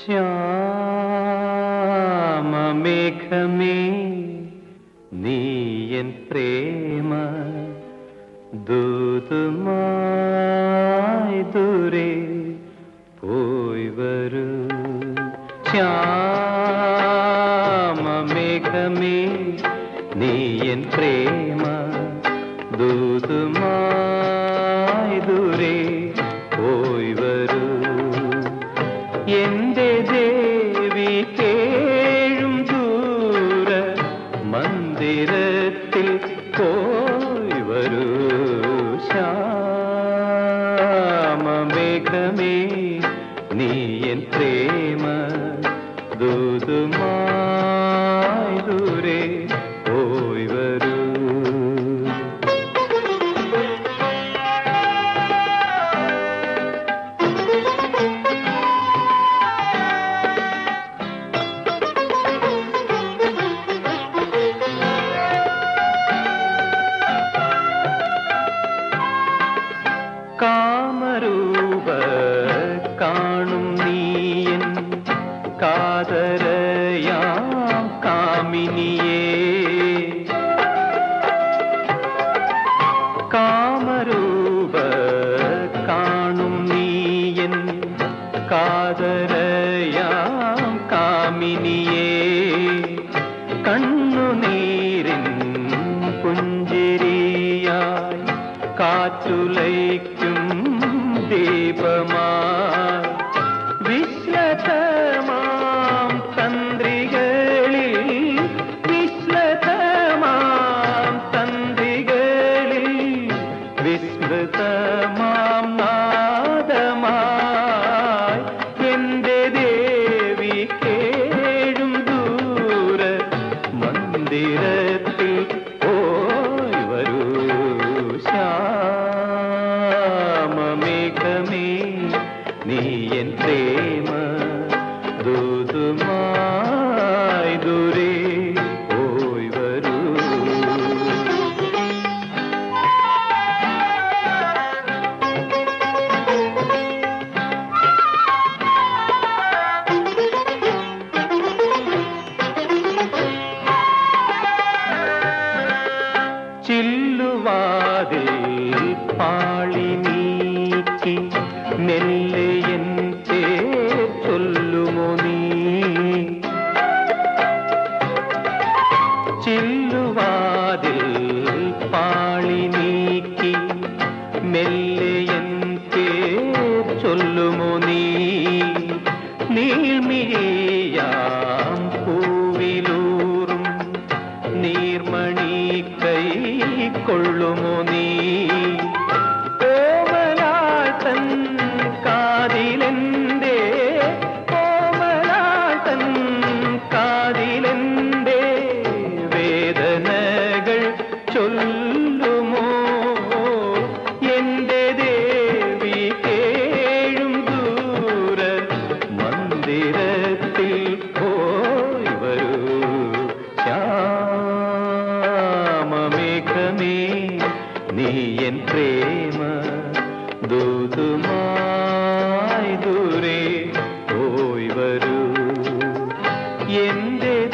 ശ്യാമമേഘമേ നീയൻ പ്രേമ ദൂതുമായി ദൂരെ പോയി വരൂ ശ്യാമമേഘമേ നീയൻ പ്രേമ ദൂതുമായി ദൂരെ പോയി വരൂ എന്റെ ദേവി കേഴും ദൂര മന്ദിരത്തിൽ പോയി വരൂ ശ്യാമമേഘമേ നീ എൻ പ്രേമ ദൂതുമായി ദൂരെ പോയി വരൂ കാമരൂപ കാണും നീയൻ കാതരയാം കാമിനിയേ കാമരൂപ കാണും നീയൻ കാതരയാം കാമിനിയേ കണ്ണുനീരിൻ പുഞ്ചിരിയായി കാറ്റുലയ്ക്കും ദീപമായി വിശ്ലതമാം തന്ത്രികളിൽ വിശ്ലതമാം തന്ത്രികളിൽ വിസ്മൃതമാം നാദമായി എന്റെ ദേവി കേഴും ദൂര മന്ദിരത്തിൽ പോയി വരൂ ശ്യാമമേഘമേ നീ എൻ പ്രേമ ദൂതുമായി ദൂരെ പോയി വരൂ ചില്ലുവാതിൽ പാളി നീക്കി നെല്ലയൻ പേർ ചൊല്ലുമോ നീ ചില്ലുവാതിൽ പാളി നീക്കി മെല്ലയൻ പേർ ചൊല്ലുമോ നീ നീൾമിഴിയാം പൂവിലൂറും നീർമണി കൈ കൊള്ളുമോ നീ ഓമലാൾ തൻ കാതിലെന്തേ ഓമലാൾ തൻ കാതിലെന്തേ വേദനകൾ ചൊല്ലുമോ എന്റെ ദേവി കേഴും ദൂര മന്ദിരത്തിൽ പോയി വരൂ ശ്യാമമേഘമേ നീ എൻ പ്രേമ ദൂതുമായി ദൂരെ പോയി വരൂ എന്റെ